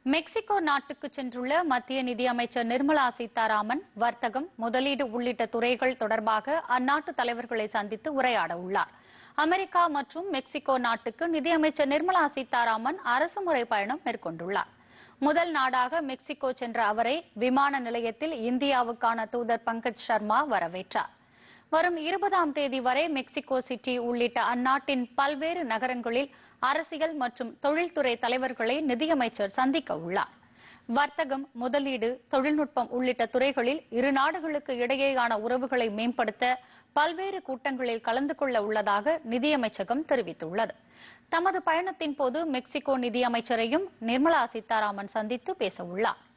Mexico நாட்டுக்கு சென்றுள்ள மத்திய நிதியமைச்சர் நிர்மலா சீதாராமன் வர்த்தகம் முதலீடு உள்ளிட்ட துறைகள் தொடர்பாக அந்நாட்டு தலைவர்களை சந்தித்து உரையாட உள்ளார் அமெரிக்கா மற்றும் மெக்சிகோ நாட்டுக்கு நிதியமைச்சர் நிர்மலா சீதாராமன் அரசுமுறை பயணம் மேற்கொண்டுள்ளார் முதல் நாடாக மெக்சிகோ சென்ற அவரை விமான நிலையத்தில் இந்தியாவுக்கான தூதர் பங்கஜ் சர்மா வரவேற்றார் வரும் இருபதாம் தேதி வரை மெக்சிகோ சிட்டி உள்ளிட்ட அந்நாட்டின் பல்வேறு நகரங்களில் அரசியல் மற்றும் தொழில்துறை தலைவர்களை நிதியமைச்சர் சந்திக்க உள்ளார் வர்த்தகம் முதலீடு தொழில்நுட்பம் உள்ளிட்ட துறைகளில் இரு நாடுகளுக்கு இடையேயான உறவுகளை மேம்படுத்த பல்வேறு கூட்டங்களில் கலந்து கொள்ள உள்ளதாக நிதியமைச்சகம் தெரிவித்துள்ளது தமது பயணத்தின் போது மெக்சிகோ நிதியமைச்சரையும் நிர்மலா சீதாராமன் சந்தித்து பேச உள்ளார்